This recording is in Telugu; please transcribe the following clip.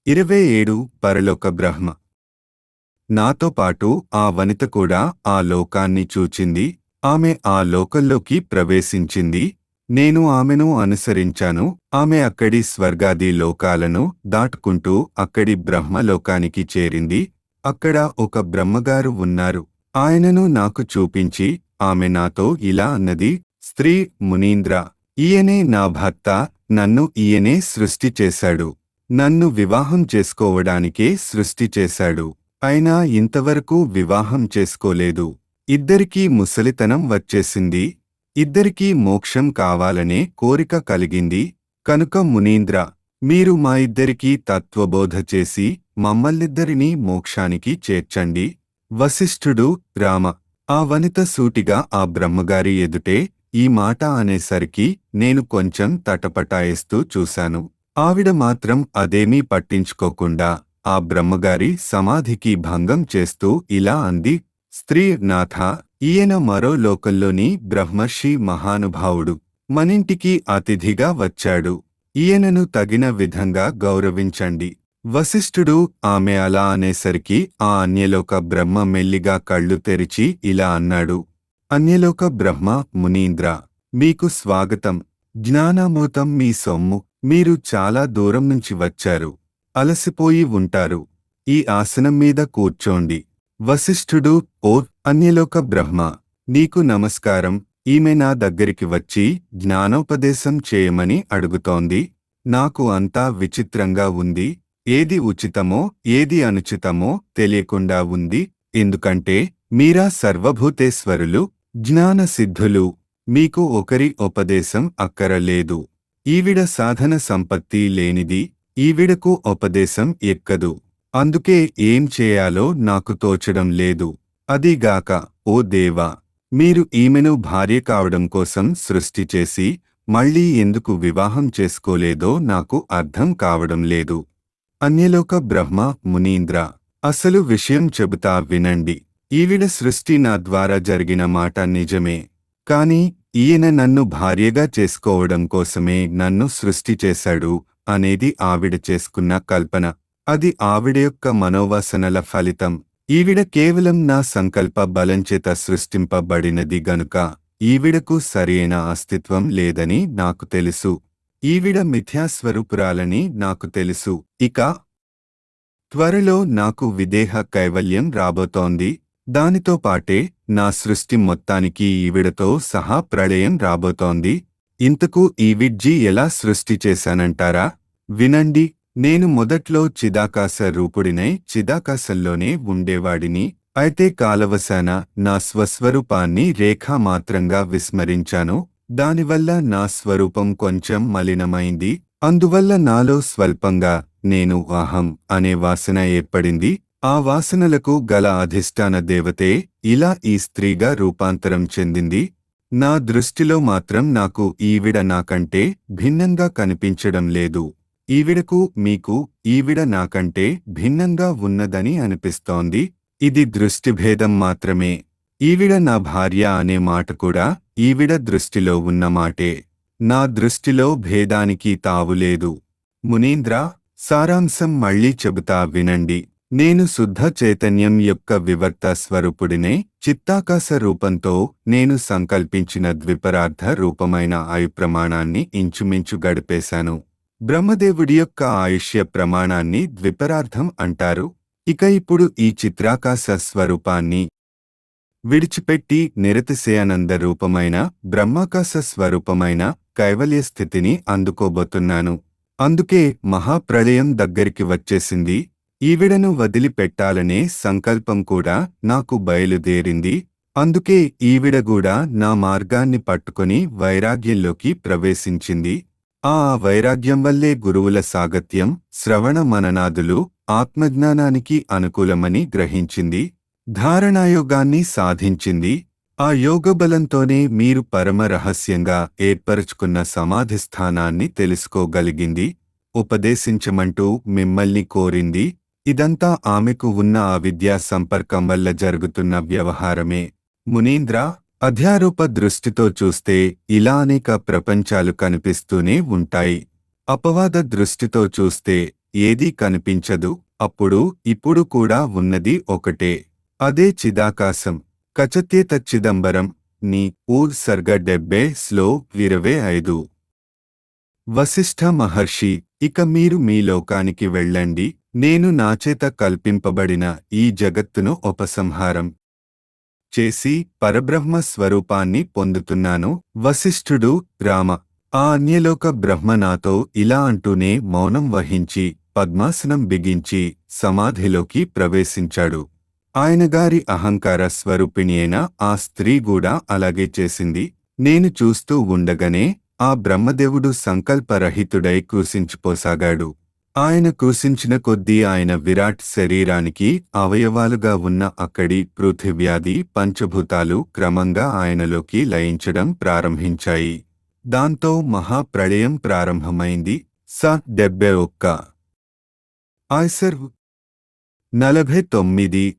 ఇరవై ఏడు పరలోక బ్రహ్మ నాతో పాటు ఆ వనిత కూడా ఆ లోకాన్ని చూచింది ఆమె ఆ లోకంలోకి ప్రవేశించింది నేను ఆమెను అనుసరించాను ఆమె అక్కడి స్వర్గాది లోకాలను దాటుకుంటూ అక్కడి బ్రహ్మలోకానికి చేరింది అక్కడ ఒక బ్రహ్మగారు ఉన్నారు ఆయనను నాకు చూపించి ఆమె నాతో ఇలా అన్నది స్త్రీ మునీంద్ర ఈయనే నా భర్త నన్ను ఈయనే సృష్టి చేశాడు నన్ను వివాహం చేసుకోవడానికే సృష్టి చేశాడు అయినా ఇంతవరకు వివాహం చేసుకోలేదు ఇద్దరికీ ముసలితనం వచ్చేసింది ఇద్దరికీ మోక్షం కావాలనే కోరిక కలిగింది కనుక మునీంద్ర మీరు మా ఇద్దరికీ తత్వబోధ చేసి మమ్మల్నిద్దరినీ మోక్షానికి చేర్చండి వశిష్ఠుడు రామ ఆ వనిత సూటిగా ఆ బ్రహ్మగారి ఎదుటే ఈ మాట అనేసరికి నేను కొంచెం తటపటాయిస్తూ చూశాను ఆవిడ మాత్రం అదేమీ పట్టించుకోకుండా ఆ బ్రహ్మగారి సమాధికి భంగం చేస్తూ ఇలా అంది స్త్రీ నాథ ఈయన మరో లోకంలోని బ్రహ్మర్షి మహానుభావుడు మనింటికి అతిథిగా వచ్చాడు ఈయనను తగిన విధంగా గౌరవించండి వశిష్ఠుడు ఆమె అలా అనేసరికి ఆ అన్యలోక బ్రహ్మ మెల్లిగా కళ్ళు తెరిచి ఇలా అన్నాడు అన్యలోక బ్రహ్మ మునీంద్ర మీకు స్వాగతం జ్ఞానామృతం మీ సొమ్ము మీరు చాలా దూరం నుంచి వచ్చారు అలసిపోయి ఉంటారు ఈ ఆసనం మీద కూర్చోండి వశిష్ఠుడు ఓ అన్యలోక బ్రహ్మ నీకు నమస్కారం ఈమె నా దగ్గరికి వచ్చి జ్ఞానోపదేశం చేయమని అడుగుతోంది నాకు అంతా విచిత్రంగా ఉంది ఏది ఉచితమో ఏది అనుచితమో తెలియకుండా ఉంది ఎందుకంటే మీరా సర్వభూతేశ్వరులు జ్ఞాన సిద్ధులు మీకు ఒకరి ఉపదేశం అక్కరలేదు ఈవిడ సాధన సంపత్తి లేనిది ఈవిడకు ఉపదేశం ఎక్కదు అందుకే ఏం చేయాలో నాకు తోచడం లేదు అదీగాక ఓ దేవా మీరు ఈమెను భార్య కావడం కోసం సృష్టి చేసి మళ్ళీ ఎందుకు వివాహం చేసుకోలేదో నాకు అర్థం కావడం లేదు అన్యలోక బ్రహ్మ మునీంద్ర అసలు విషయం చెబుతా వినండి ఈవిడ సృష్టి నా ద్వారా జరిగిన మాట నిజమే కాని ఈయన నన్ను భార్యగా చేసుకోవడం కోసమే నన్ను సృష్టి చేశాడు అనేది ఆవిడ చేసుకున్న కల్పన అది ఆవిడ యొక్క మనోవాసనల ఫలితం ఈవిడ కేవలం నా సంకల్ప బలంచేత సృష్టింపబడినది గనుక ఈవిడకు సరియైన అస్తిత్వం లేదని నాకు తెలుసు ఈవిడ మిథ్యాస్వరూపురాలని నాకు తెలుసు ఇక త్వరలో నాకు విదేహ కైవల్యం రాబోతోంది దానితో పాటే నా సృష్టి మొత్తానికి ఈవిడతో సహా ప్రళయం రాబోతోంది ఇంతకు ఈవిడ్జీ ఎలా సృష్టి చేశానంటారా వినండి నేను మొదట్లో చిదాకాశ రూపుడినై చిదాకాశంలోనే ఉండేవాడిని అయితే కాలవశాన నా స్వస్వరూపాన్ని రేఖామాత్రంగా విస్మరించాను దానివల్ల నా స్వరూపం కొంచెం మలినమైంది అందువల్ల నాలో స్వల్పంగా నేను అహం అనే వాసన ఏర్పడింది ఆ వాసనలకు గల అధిష్టాన దేవతే ఇలా ఈ స్త్రీగా రూపాంతరం చెందింది నా దృష్టిలో మాత్రం నాకు ఈవిడ నాకంటే భిన్నంగా కనిపించడం లేదు ఈవిడకు మీకు ఈవిడ నాకంటే భిన్నంగా ఉన్నదని అనిపిస్తోంది ఇది దృష్టిభేదం మాత్రమే ఈవిడ నా భార్య అనే మాట కూడా ఈవిడ దృష్టిలో ఉన్న మాటే నా దృష్టిలో భేదానికి తావులేదు మునీంద్ర సారాంశం మళ్ళీ చెబుతా వినండి నేను శుద్ధ చైతన్యం యొక్క వివర్త స్వరూపుడినే చిత్తాకాశ రూపంతో నేను సంకల్పించిన ద్విపరార్థ రూపమైన ఆయు ప్రమాణాన్ని ఇంచుమించు గడిపేశాను బ్రహ్మదేవుడి యొక్క ఆయుష్య ప్రమాణాన్ని ద్విపరార్థం అంటారు ఇక ఇప్పుడు ఈ చిత్రాకాశ స్వరూపాన్ని విడిచిపెట్టి నిరతిశయానంద రూపమైన బ్రహ్మాకాశ స్వరూపమైన కైవల్య స్థితిని అందుకోబోతున్నాను అందుకే మహాప్రళయం దగ్గరికి వచ్చేసింది ఈవిడను వదిలిపెట్టాలనే సంకల్పం కూడా నాకు బయలుదేరింది అందుకే ఈవిడ కూడా నా మార్గాన్ని పట్టుకొని వైరాగ్యంలోకి ప్రవేశించింది ఆ వైరాగ్యం వల్లే గురువుల సాగత్యం శ్రవణ మననాదులు ఆత్మజ్ఞానానికి అనుకూలమని గ్రహించింది ధారణాయోగాన్ని సాధించింది ఆ యోగబలంతోనే మీరు పరమ రహస్యంగా ఏర్పరచుకున్న సమాధి స్థానాన్ని తెలుసుకోగలిగింది ఉపదేశించమంటూ మిమ్మల్ని కోరింది ఇదంతా ఆమెకు ఉన్న ఆ విద్యా సంపర్కం వల్ల జరుగుతున్న వ్యవహారమే మునీంద్ర అధ్యారూప దృష్టితో చూస్తే ఇలా అనేక ప్రపంచాలు కనిపిస్తూనే ఉంటాయి అపవాద దృష్టితో చూస్తే ఏదీ కనిపించదు అప్పుడు ఇప్పుడు కూడా ఉన్నది ఒకటే అదే చిదాకాశం కచత్యేత చిదంబరం ని ఊర్ సర్గ డెబ్బే స్లో ఇరవై ఐదు వశిష్ఠ మహర్షి ఇక మీరు మీ లోకానికి వెళ్ళండి నేను నాచేత కల్పింపబడిన ఈ జగత్తును ఉపసంహారం చేసి పరబ్రహ్మ స్వరూపాన్ని పొందుతున్నాను వశిష్ఠుడు రామ ఆ అన్యలోక బ్రహ్మ నాతో ఇలా అంటూనే మౌనం వహించి పద్మాసనం బిగించి సమాధిలోకి ప్రవేశించాడు ఆయనగారి అహంకార స్వరూపిణి అయిన ఆ స్త్రీ కూడా అలాగే చేసింది నేను చూస్తూ ఉండగానే ఆ బ్రహ్మదేవుడు సంకల్పరహితుడై కృషించిపోసాగాడు ఆయన కృషించిన కొద్దీ ఆయన విరాట్ శరీరానికి అవయవాలుగా ఉన్న అక్కడి పృథివ్యాధి పంచభూతాలు క్రమంగా ఆయనలోకి లయించడం ప్రారంభించాయి దాంతో మహాప్రళయం ప్రారంభమైంది స డెబ్బై ఒక్క ఆయ్సర్ నలభై తొమ్మిది